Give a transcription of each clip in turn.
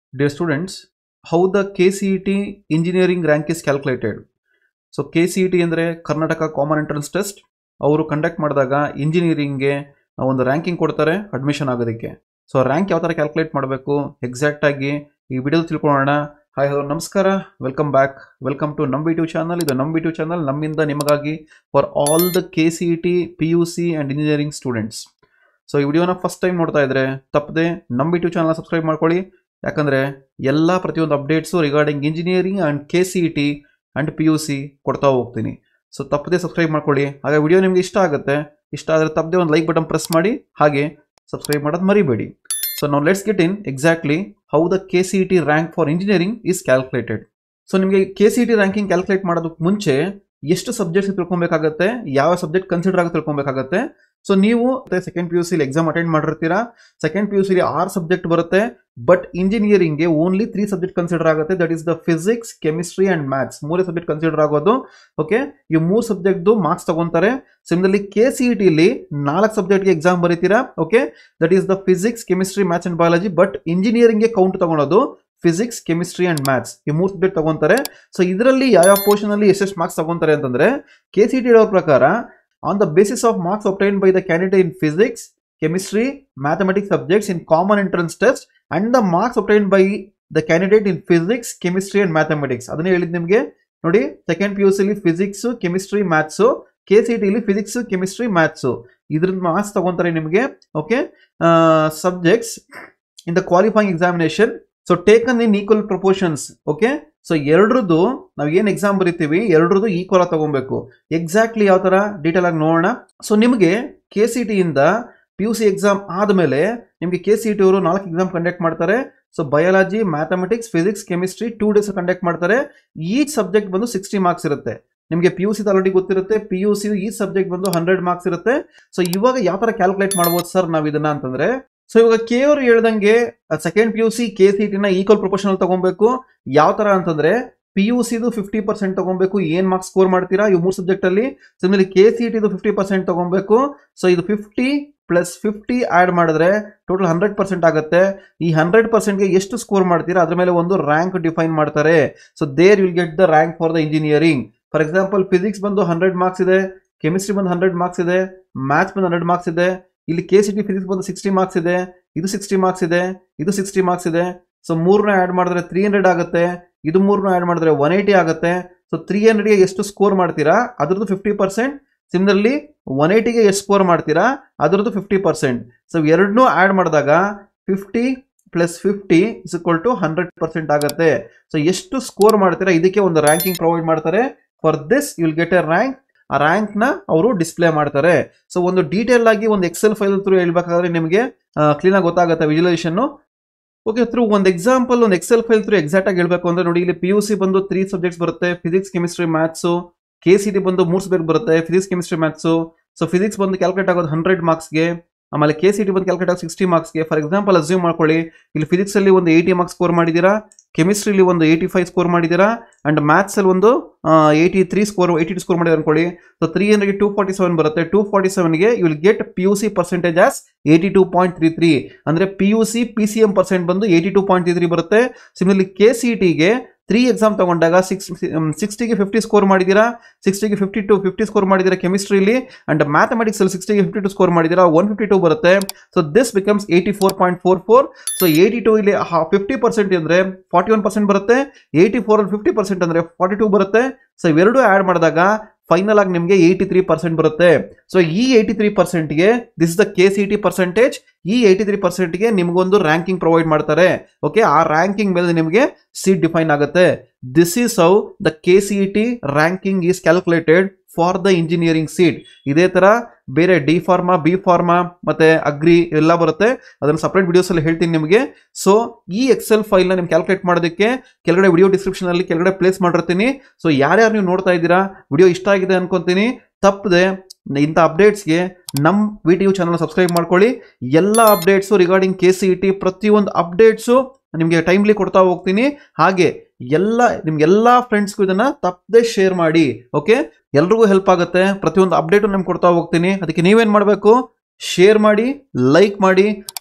Dear students, how the KCET engineering rank is calculated? So K C E T ಅಂದರೆ Karnataka common entrance test ಅವರು conduct ಮಾಡಿದಾಗ ಇಂಜಿನಿಯರಿಂಗ್ಗೆ ಒಂದು ranking ಕೊಡ್ತಾರೆ admission ಆಗೋದಕ್ಕೆ ಸೊ ರ್ಯಾಂಕ್ ಯಾವ ಥರ ಕ್ಯಾಲ್ಕುಲೇಟ್ ಮಾಡಬೇಕು ಎಕ್ಸಾಕ್ಟಾಗಿ ಈ ವಿಡಿಯೋ ತಿಳ್ಕೊಳ್ಳೋಣ ಹಾಯ್ ಹಲೋ ನಮಸ್ಕಾರ ವೆಲ್ಕಮ್ ಬ್ಯಾಕ್ ವೆಲ್ಕಮ್ ಟು ನಮ್ಮ ಯೂಟ್ಯೂಬ್ ಚಾನಲ್ ಇದು ನಮ್ಮ ಯೂಟ್ಯೂಬ್ ಚಾನಲ್ ನಮ್ಮಿಂದ ನಿಮಗಾಗಿ for all the K C E T P U C and engineering students so ಈ ವಿಡಿಯೋನ ಫಸ್ಟ್ ಟೈಮ್ ನೋಡ್ತಾ ಇದ್ರೆ ತಪ್ಪದೆ ನಮ್ಮ ಯೂಟ್ಯೂಬ್ ಚಾನಲ್ನ ಸಬ್ಸ್ಕ್ರೈಬ್ ಮಾಡ್ಕೊಳ್ಳಿ ಯಾಕಂದರೆ ಎಲ್ಲ ಪ್ರತಿಯೊಂದು updates regarding engineering and K C E T and P U C ಕೊಡ್ತಾ ಹೋಗ್ತೀನಿ ಸೊ ತಪ್ಪದೆ ಸಬ್ಸ್ಕ್ರೈಬ್ ಮಾಡ್ಕೊಳ್ಳಿ ಹಾಗೆ ವಿಡಿಯೋ ನಿಮಗೆ ಇಷ್ಟ ಆಗುತ್ತೆ ಇಷ್ಟ ಆದರೆ ತಪ್ಪದೆ ಒಂದು ಲೈಕ್ ಬಟನ್ ಪ್ರೆಸ್ ಮಾಡಿ ಹಾಗೆ ಸಬ್ಸ್ಕ್ರೈಬ್ ಮಾಡೋದು ಮರಿಬೇಡಿ ಸೊ ನಾವು let's get in exactly how the K C E T rank for engineering is calculated so ನಿಮಗೆ K C E T ranking calculate ಮಾಡೋದಕ್ಕೆ ಮುಂಚೆ ಎಷ್ಟು ಸಬ್ಜೆಕ್ಟ್ಸ್ ತಿಳ್ಕೊಬೇಕಾಗತ್ತೆ ಯಾವ ಸಬ್ಜೆಕ್ಟ್ ಕನ್ಸಿಡರ್ ಆಗಿ ತಿಳ್ಕೊಬೇಕಾಗತ್ತೆ ಸೊ ನೀವು ಸೆಕೆಂಡ್ ಪಿ ಯು ಸಿಲಿ ಎಕ್ಸಾಮ್ ಅಟೆಂಡ್ ಮಾಡಿರ್ತೀರಾ ಸೆಕೆಂಡ್ ಪಿ ಯು ಸಿಲಿ ಆರು ಸಬ್ಜೆಕ್ಟ್ ಬರುತ್ತೆ ಬಟ್ ಇಂಜಿನಿಯರಿಂಗ್ಗೆ ಓನ್ಲಿ ತ್ರೀ ಸಬ್ಜೆಕ್ಟ್ ಕನ್ಸಿಡರ್ ಆಗುತ್ತೆ that is the physics chemistry and maths ಮೂರೇ ಸಬ್ಜೆಕ್ಟ್ ಕನ್ಸಿಡರ್ ಆಗೋದು ಓಕೆ ಈ ಮೂರು ಸಬ್ಜೆಕ್ಟ್ದು ಮಾರ್ಕ್ಸ್ ತಗೊಂತಾರೆ ಸಿಮ್ದಲ್ಲಿ ಕೆ ಸಿ ಇ ಟಿಲಿ ನಾಲ್ಕು ಸಬ್ಜೆಕ್ಟ್ಗೆ ಎಕ್ಸಾಮ್ ಬರೀತೀರಾ okay that is the physics chemistry maths and biology but ಇಂಜಿನಿಯರಿಂಗ್ಗೆ ಕೌಂಟ್ ತಗೊಳೋದು ಫಿಸಿಕ್ಸ್ ಕೆಮಿಸ್ಟ್ರಿ ಅಂಡ್ ಮ್ಯಾಥ್ಸ್ ಈ ಮೂರು ಸಬ್ಜೆಕ್ಟ್ ತಗೊಂತಾರೆ ಸೊ ಇದರಲ್ಲಿ ಯಾವ ಪೋರ್ಷನ್ ಅಲ್ಲಿ ಎಷ್ಟೆಷ್ಟು ಮಾರ್ಕ್ಸ್ ತಗೊಂತಾರೆ ಅಂತಂದ್ರೆ ಕೆ ಸಿ ಟಿ ಹೇಳೋ ಪ್ರಕಾರ on the basis of marks obtained by the candidate in physics chemistry mathematics subjects in common entrance test and the marks obtained by the candidate in physics chemistry and mathematics ಅದನ್ನೇ ಹೇಳಿದ್ ನಿಮಗೆ ನೋಡಿ second P U ಸಿಲಿ physics chemistry maths K C ಟಿಲಿ physics chemistry maths ಇದ್ರದ್ದು marks ತಗೊಂತಾರೆ ನಿಮಗೆ okay subjects in the qualifying examination so taken in equal proportions okay so ಎರಡ್ರದ್ದು ನಾವು ಏನು ಎಕ್ಸಾಮ್ ಬರಿತೀವಿ ಎರಡ್ರದ್ದು ಈಕ್ವಲ್ ಆಗಿ ತಗೊಬೇಕು ಎಕ್ಸಾಕ್ಟ್ಲಿ ಯಾವ ಥರ ಡೀಟೇಲ್ ಆಗಿ ನೋಡೋಣ ಸೊ ನಿಮಗೆ ಕೆ ಸಿ ಟಿಯಿಂದ ಪಿ ಯು ಸಿ ಎಕ್ಸಾಮ್ ಆದಮೇಲೆ ನಿಮಗೆ ಕೆ ಸಿ ಟಿ ಅವರು ನಾಲ್ಕು ಎಕ್ಸಾಮ್ ಕಂಡಕ್ಟ್ ಮಾಡ್ತಾರೆ so biology mathematics physics chemistry two days conduct ಮಾಡ್ತಾರೆ ಈಚ್ ಸಬ್ಜೆಕ್ಟ್ ಬಂದು ಸಿಕ್ಸ್ಟಿ ಮಾರ್ಕ್ಸ್ ಇರುತ್ತೆ ನಿಮಗೆ ಪಿ ಯು ಸಿ ಆಲ್ರೆಡಿ ಗೊತ್ತಿರುತ್ತೆ ಪಿ ಯು ಸಿ ಈ ಸಬ್ಜೆಕ್ಟ್ ಬಂದು ಹಂಡ್ರೆಡ್ ಮಾರ್ಕ್ಸ್ ಇರುತ್ತೆ ಸೊ ಇವಾಗ ಯಾವ ಥರ ಕ್ಯಾಲ್ಕುಲೇಟ್ ಮಾಡ್ಬೋದು ಸರ್ ನಾವು ಇದನ್ನ ಅಂತಂದ್ರೆ ಸೊ ಇವಾಗ ಕೆ ಅವರು ಹೇಳ್ದಂಗೆ second P U C K C ಟಿನ ಈಕ್ವಲ್ ಪ್ರೊಪೋರ್ಷನಲ್ ತಗೊಬೇಕು ಯಾವ ತರ ಅಂತಂದ್ರೆ ಪಿ ಯು ಸಿದು ಫಿಫ್ಟಿ ಪರ್ಸೆಂಟ್ ತಗೊಬೇಕು ಏನ್ ಮಾರ್ಕ್ಸ್ ಸ್ಕೋರ್ ಮಾಡ್ತೀರಾ ಈ ಮೂರು ಸಬ್ಜೆಕ್ಟ್ ಅಲ್ಲಿ ಸಿಮ್ಲಿ ಕೆ ಸಿ ಟಿದು ಫಿಫ್ಟಿ ಪರ್ಸೆಂಟ್ ತಗೊಬೇಕು ಸೊ ಇದು ಫಿಫ್ಟಿ ಪ್ಲಸ್ ಫಿಫ್ಟಿ ಆ್ಯಡ್ ಮಾಡಿದ್ರೆ ಟೋಟಲ್ ಹಂಡ್ರೆಡ್ ಪರ್ಸೆಂಟ್ ಆಗುತ್ತೆ ಈ ಹಂಡ್ರೆಡ್ ಪರ್ಸೆಂಟ್ಗೆ ಎಷ್ಟು ಸ್ಕೋರ್ ಮಾಡ್ತೀರಾ ಅದ್ರ ಮೇಲೆ ಒಂದು ರ್ಯಾಂಕ್ ಡಿಫೈನ್ ಮಾಡ್ತಾರೆ so there will get the rank for the engineering for example physics ಬಂದು ಹಂಡ್ರೆಡ್ ಮಾರ್ಕ್ಸ್ ಇದೆ ಕೆಮಿಸ್ಟ್ರಿ ಬಂದು ಹಂಡ್ರೆಡ್ ಮಾರ್ಕ್ಸ್ ಇದೆ ಮ್ಯಾಥ್ಸ್ ಬಂದು ಹಂಡ್ರೆಡ್ ಮಾರ್ಕ್ಸ್ ಇದೆ ಇಲ್ಲಿ ಕೆ ಸಿ ಟಿ ಫಿಸಿಕ್ಸ್ ಬಂದು ಸಿಕ್ಸ್ಟಿ ಮಾರ್ಕ್ಸ್ ಇದೆ ಇದು ಸಿಕ್ಸ್ಟಿ ಮಾರ್ಕ್ಸ್ ಇದೆ ಇದು ಸಿಕ್ಸ್ಟಿ ಮಾರ್ಕ್ಸ್ ಇದೆ ಸೊ ಮೂರನ್ನ ಆ್ಯಡ್ ಮಾಡಿದ್ರೆ ತ್ರೀ ಹಂಡ್ರೆಡ್ ಆಗುತ್ತೆ ಇದು ಮೂರನ್ನ ಆ್ಯಡ್ ಮಾಡಿದ್ರೆ ಒನ್ ಏಯ್ಟಿ ಆಗುತ್ತೆ ಸೊ ತ್ರೀ ಹಂಡ್ರೆಡ್ಗೆ ಎಷ್ಟು ಸ್ಕೋರ್ ಮಾಡ್ತೀರಾ ಅದ್ರದ್ದು ಫಿಫ್ಟಿ ಪರ್ಸೆಂಟ್ ಸಿಮ್ಲರ್ಲಿ ಒನ್ ಏಯ್ಟಿಗೆ ಎಷ್ಟು ಸ್ಕೋರ್ ಮಾಡ್ತೀರಾ ಅದ್ರದ್ದು ಫಿಫ್ಟಿ ಪರ್ಸೆಂಟ್ ಸೊ ಎರಡನ್ನೂ ಆ್ಯಡ್ ಮಾಡಿದಾಗ fifty plus fifty is equal to hundred percent ಆಗುತ್ತೆ ಸೊ ಎಷ್ಟು ಸ್ಕೋರ್ ಮಾಡ್ತೀರಾ ಇದಕ್ಕೆ ಒಂದು ರ್ಯಾಂಕಿಂಗ್ ಪ್ರೊವೈಡ್ ಮಾಡ್ತಾರೆ for this you will get a rank ಆ ರ್ಯಾಂಕ್ನ ಅವರು ಡಿಸ್ಪ್ಲೇ ಮಾಡ್ತಾರೆ ಸೊ ಒಂದು ಡೀಟೇಲ್ ಆಗಿ ಒಂದು ಎಕ್ಸೆಲ್ ಫೈಲ್ ಥ್ರೂ ಹೇಳ್ಬೇಕಾದ್ರೆ ನಿಮಗೆ ಕ್ಲೀನಾಗಿ ಗೊತ್ತಾಗುತ್ತೆ ವಿಜುಲೇಷನ್ ಓಕೆ ಥ್ರೂ ಒಂದು ಎಕ್ಸಾಂಪಲ್ ಒಂದು ಎಕ್ಸೆಲ್ ಫೈಲ್ ಥ್ರೂ ಎಕ್ಸಾಕ್ಟ್ ಆಗಿ ಹೇಳ್ಬೇಕು ಅಂದ್ರೆ ನೋಡಿ ಇಲ್ಲಿ ಪಿ ಯು ಸಿ ಬಂದು ತ್ರೀ ಸಬ್ಜೆಕ್ಟ್ಸ್ ಬರುತ್ತೆ physics chemistry maths K C T ಬಂದು ಮೂರು ಸಬ್ಜೆಕ್ಟ್ ಬರುತ್ತೆ physics chemistry maths so physics ಬಂದು ಕ್ಯಾಲ್ಕುಲೇಟ್ ಆಗೋದು ಹಂಡ್ರೆಡ್ ಮಾರ್ಕ್ಸ್ಗೆ ಆಮೇಲೆ ಕೆ ಸಿ ಟಿ ಬಂದು ಕ್ಯಾಲ್ಕುಲೇಟ್ ಆಗಿ ಸಿಕ್ಸ್ಟಿ ಮಾರ್ಕ್ಸ್ಗೆ ಫಾರ್ ಎಕ್ಸಾಂಪಲ್ ಅಸ್ಯೂಮ್ ಮಾಡ್ಕೊಳ್ಳಿ ಇಲ್ಲಿ ಫಿಸಿಕ್ಸ್ ಅಲ್ಲಿ ಒಂದು ಏಯ್ಟಿ ಮಾರ್ಕ್ಸ್ ಸ್ಕೋರ್ ಮಾಡಿದ್ದೀರಾ ಕೆಮಿಸ್ಟ್ರಿಲಿ ಒಂದು ಏಯ್ಟಿ ಫೈವ್ ಸ್ಕೋರ್ ಮಾಡಿದ್ದೀರಾ ಅಂಡ್ ಮ್ಯಾಥ್ಸ್ ಅಲ್ಲಿ ಒಂದು eighty three score eighty two score ಮಾಡಿದ್ರೆ ಅನ್ಕೊಳ್ಳಿ ಸೊ ತ್ರೀ ಹಂಡ್ರೆಡ್ಗೆ ಟೂ ಫಾರ್ಟಿ ಸೆವೆನ್ ಬರುತ್ತೆ ಟೂ ಫಾರ್ಟಿ ಸೆವೆನ್ಗೆ you will get P U C percentage as eighty two point three three ಅಂದರೆ P U C P C M percent ಬಂದು eighty two point three three ಬರುತ್ತೆ similarly K C ಟಿಗೆ three exam ತಗೊಂಡಾಗ six ಸಿಕ್ಸ್ಟಿಗೆ fifty score ಮಾಡಿದ್ದೀರಾ ಸಿಕ್ಸ್ಟಿಗೆ fifty to fifty score ಮಾಡಿದ್ದೀರಾ ಕೆಮಿಸ್ಟ್ರಿಲಿ and mathematics ಅಲ್ಲಿ ಸಿಕ್ಸ್ಟಿಗೆ ಫಿಫ್ಟಿ ಟು ಸ್ಕೋರ್ ಮಾಡಿದ್ದೀರಾ ಒನ್ ಫಿಫ್ಟಿ ಟು ಬರುತ್ತೆ so this becomes eighty four point four four so eighty two ಇಲ್ಲಿ ಫಿಫ್ಟಿ ಪರ್ಸೆಂಟ್ ಅಂದರೆ ಫಾರ್ಟಿ ಒನ್ ಪರ್ಸೆಂಟ್ ಬರುತ್ತೆ ಏಯ್ಟಿ ಫೋರ್ ಅಲ್ಲಿ ಫಿಫ್ಟಿ ಪರ್ಸೆಂಟ್ ಅಂದರೆ ಫಾರ್ಟಿ ಟು ಬರುತ್ತೆ ಸೊ ಇವೆರಡು ಆ್ಯಡ್ ಮಾಡಿದಾಗ ಫೈನಲ್ ಆಗಿ ನಿಮಗೆ ಏಯ್ಟಿ ತ್ರೀ ಪರ್ಸೆಂಟ್ ಬರುತ್ತೆ ಸೊ ಈ ಏಯ್ಟಿ ತ್ರೀ ಪರ್ಸೆಂಟ್ಗೆ this the K C T percentage ಈ ಏಯ್ಟಿ ತ್ರೀ ಪರ್ಸೆಂಟ್ಗೆ ನಿಮಗೊಂದು ರ್ಯಾಂಕಿಂಗ್ ಪ್ರೊವೈಡ್ ಮಾಡ್ತಾರೆ ಓಕೆ ಆ ರ್ಯಾಂಕಿಂಗ್ ಮೇಲೆ ನಿಮಗೆ ಸೀಟ್ ಡಿಫೈನ್ ಆಗುತ್ತೆ this is how the K C T ranking is calculated for the engineering seat ಇದೇ ಥರ ಬೇರೆ ಡಿ ಫಾರ್ಮಾ ಬಿ ಫಾರ್ಮಾ ಮತ್ತು ಅಗ್ರಿ ಎಲ್ಲ ಬರುತ್ತೆ ಅದನ್ನು ಸಪ್ರೇಟ್ ವಿಡಿಯೋಸಲ್ಲಿ ಹೇಳ್ತೀನಿ ನಿಮಗೆ ಸೊ ಈ ಎಕ್ಸೆಲ್ ಫೈಲ್ನ ನಿಮ್ಗೆ ಕ್ಯಾಲ್ಕುಲೇಟ್ ಮಾಡೋದಕ್ಕೆ ಕೆಳಗಡೆ ವಿಡಿಯೋ ಡಿಸ್ಕ್ರಿಪ್ಷನಲ್ಲಿ ಕೆಳಗಡೆ ಪ್ಲೇಸ್ ಮಾಡಿರ್ತೀನಿ ಸೊ ಯಾರ್ಯಾರು ನೀವು ನೋಡ್ತಾ ಇದ್ದೀರಾ ವಿಡಿಯೋ ಇಷ್ಟ ಆಗಿದೆ ಅನ್ಕೊಂತೀನಿ ತಪ್ಪದೆ ಇಂಥ ಅಪ್ಡೇಟ್ಸ್ಗೆ ನಮ್ಮ V T U channel subscribe ಮಾಡ್ಕೊಳ್ಳಿ ಎಲ್ಲ updates regarding K C E T ಪ್ರತಿಯೊಂದು ಅಪ್ಡೇಟ್ಸು ನಿಮಗೆ ಟೈಮ್ಲಿ ಕೊಡ್ತಾ ಹೋಗ್ತೀನಿ ಹಾಗೆ ಎಲ್ಲ ನಿಮ್ಗೆಲ್ಲ ಫ್ರೆಂಡ್ಸ್ಗೂ ಇದನ್ನು ತಪ್ಪದೆ ಶೇರ್ ಮಾಡಿ ಓಕೆ ಎಲ್ರಿಗೂ ಹೆಲ್ಪ್ ಆಗುತ್ತೆ ಪ್ರತಿಯೊಂದು ಅಪ್ಡೇಟು ನಿಮ್ಗೆ ಕೊಡ್ತಾ ಹೋಗ್ತೀನಿ ಅದಕ್ಕೆ ನೀವೇನು ಮಾಡಬೇಕು ಶೇರ್ ಮಾಡಿ ಲೈಕ್ ಮಾಡಿ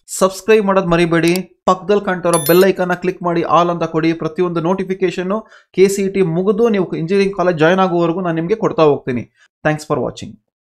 ಸಬ್ಸ್ಕ್ರೈಬ್ ಮಾಡೋದು ಮರಿಬೇಡಿ ಪಕ್ಕದಲ್ಲಿ ಕಾಣ್ತಾರೋ ಬೆಲ್ ಐಕನ್ನ ಕ್ಲಿಕ್ ಮಾಡಿ ಆಲ್ ಅಂತ ಕೊಡಿ ಪ್ರತಿಯೊಂದು ನೋಟಿಫಿಕೇಶನ್ನು ಕೆ ಸಿ ಟಿ ಮುಗಿದು ನೀವು ಇಂಜಿನಿಯರಿಂಗ್ ಕಾಲೇಜ್ ಜಾಯ್ನ್ ಆಗುವವರೆಗೂ ನಾನು ನಿಮಗೆ ಕೊಡ್ತಾ ಹೋಗ್ತೀನಿ ಥ್ಯಾಂಕ್ಸ್ ಫಾರ್ ವಾಚಿಂಗ್